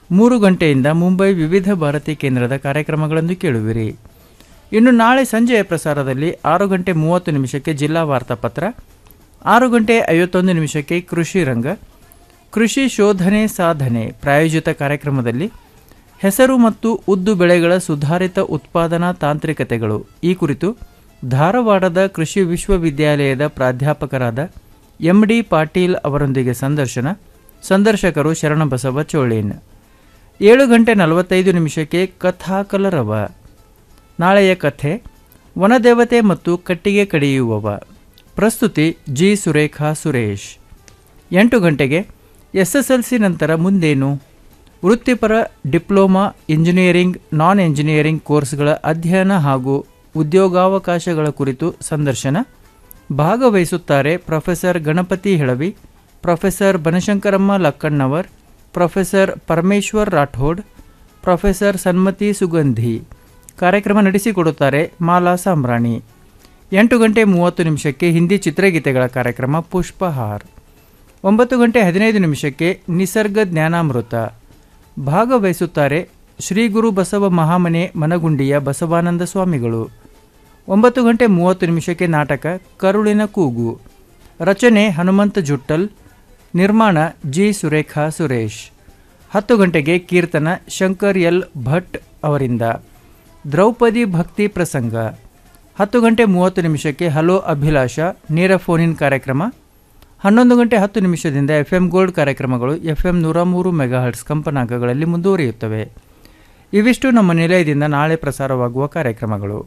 ಮೂರು ಗಂಟೆಯಿಂದ ಮುಂಬೈ ವಿವಿಧ ಭಾರತಿ ಕೇಂದ್ರದ ಕಾರ್ಯಕ್ರಮಗಳನ್ನು ಕೇಳುವಿರಿ ಇನ್ನು ನಾಳೆ ಸಂಜೆಯ ಪ್ರಸಾರದಲ್ಲಿ ಆರು ಗಂಟೆ ಮೂವತ್ತು ನಿಮಿಷಕ್ಕೆ ಜಿಲ್ಲಾ ವಾರ್ತಾಪತ್ರ ಆರು ಗಂಟೆ ಐವತ್ತೊಂದು ನಿಮಿಷಕ್ಕೆ ಕೃಷಿ ರಂಗ ಕೃಷಿ ಶೋಧನೆ ಸಾಧನೆ ಪ್ರಾಯೋಜಿತ ಕಾರ್ಯಕ್ರಮದಲ್ಲಿ ಹೆಸರು ಮತ್ತು ಉದ್ದು ಬೆಳೆಗಳ ಸುಧಾರಿತ ಉತ್ಪಾದನಾ ತಾಂತ್ರಿಕತೆಗಳು ಈ ಕುರಿತು ಧಾರವಾಡದ ಕೃಷಿ ವಿಶ್ವವಿದ್ಯಾಲಯದ ಪ್ರಾಧ್ಯಾಪಕರಾದ ಎಂ ಡಿ ಪಾಟೀಲ್ ಅವರೊಂದಿಗೆ ಸಂದರ್ಶನ ಸಂದರ್ಶಕರು ಶರಣಬಸವ ಚೋಳೇನ್ ಏಳು ಗಂಟೆ ನಲವತ್ತೈದು ನಿಮಿಷಕ್ಕೆ ಕಥಾಕಲರವ ನಾಳೆಯ ಕಥೆ ವನದೇವತೆ ಮತ್ತು ಕಟ್ಟಿಗೆ ಕಡಿಯುವವ ಪ್ರಸ್ತುತಿ ಜಿ ಸುರೇಖಾ ಸುರೇಶ್ ಎಂಟು ಗಂಟೆಗೆ ಎಸ್ಎಸ್ಎಲ್ಸಿ ನಂತರ ಮುಂದೇನು ವೃತ್ತಿಪರ ಡಿಪ್ಲೊಮಾ ಇಂಜಿನಿಯರಿಂಗ್ ನಾನ್ ಎಂಜಿನಿಯರಿಂಗ್ ಕೋರ್ಸ್ಗಳ ಅಧ್ಯಯನ ಹಾಗೂ ಉದ್ಯೋಗಾವಕಾಶಗಳ ಕುರಿತು ಸಂದರ್ಶನ ಭಾಗವಹಿಸುತ್ತಾರೆ professor Ganapathi Helavi professor Banashankaramma Lakkannavar professor Parameshwar Rathod professor Sanmathi Sugandhi ಕಾರ್ಯಕ್ರಮ ನಡೆಸಿಕೊಡುತ್ತಾರೆ ಮಾಲಾ ಸಾಂಬ್ರಾಣಿ ಎಂಟು ಗಂಟೆ ಮೂವತ್ತು ನಿಮಿಷಕ್ಕೆ ಹಿಂದಿ ಚಿತ್ರಗೀತೆಗಳ ಕಾರ್ಯಕ್ರಮ ಪುಷ್ಪಹಾರ್ ಒಂಬತ್ತು ಗಂಟೆ ಹದಿನೈದು ನಿಮಿಷಕ್ಕೆ ನಿಸರ್ಗ ಜ್ಞಾನಾಮೃತ ಭಾಗವಹಿಸುತ್ತಾರೆ ಶ್ರೀ ಗುರು ಬಸವ ಮಹಾಮನೆ ಮನಗುಂಡಿಯ ಬಸವಾನಂದ ಸ್ವಾಮಿಗಳು ಒಂಬತ್ತು ಗಂಟೆ ಮೂವತ್ತು ನಿಮಿಷಕ್ಕೆ ನಾಟಕ ಕರುಳಿನ ಕೂಗು ರಚನೆ ಹನುಮಂತ ಜುಟ್ಟಲ್ ನಿರ್ಮಾಣ ಜಿ ಸುರೇಖಾ ಸುರೇಶ್ ಹತ್ತು ಗಂಟೆಗೆ ಕೀರ್ತನ ಶಂಕರ್ ಎಲ್ ಭಟ್ ಅವರಿಂದ ದ್ರೌಪದಿ ಭಕ್ತಿ ಪ್ರಸಂಗ ಹತ್ತು ಗಂಟೆ ಮೂವತ್ತು ನಿಮಿಷಕ್ಕೆ ಹಲೋ ಅಭಿಲಾಷ ನೇರ ಫೋನಿನ್ ಕಾರ್ಯಕ್ರಮ ಹನ್ನೊಂದು ಗಂಟೆ ಹತ್ತು ನಿಮಿಷದಿಂದ ಎಫ್ ಎಂ ಗೋಲ್ಡ್ ಕಾರ್ಯಕ್ರಮಗಳು ಎಫ್ ಎಂ ನೂರ ಮೂರು ಮೆಗಾಹರ್ಟ್ಸ್ ಕಂಪನಾಂಕಗಳಲ್ಲಿ ಮುಂದುವರಿಯುತ್ತವೆ ಇವಿಷ್ಟು ನಮ್ಮ ನಿಲಯದಿಂದ ನಾಳೆ ಪ್ರಸಾರವಾಗುವ ಕಾರ್ಯಕ್ರಮಗಳು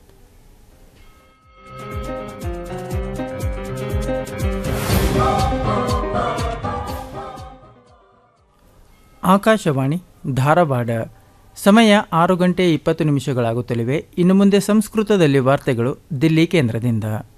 ಆಕಾಶವಾಣಿ ಧಾರವಾಡ ಸಮಯ ಆರು ಗಂಟೆ ಇಪ್ಪತ್ತು ನಿಮಿಷಗಳಾಗುತ್ತಲಿವೆ ಇನ್ನು ಮುಂದೆ ಸಂಸ್ಕೃತದಲ್ಲಿ ವಾರ್ತೆಗಳು ದಿಲ್ಲಿ ಕೇಂದ್ರದಿಂದ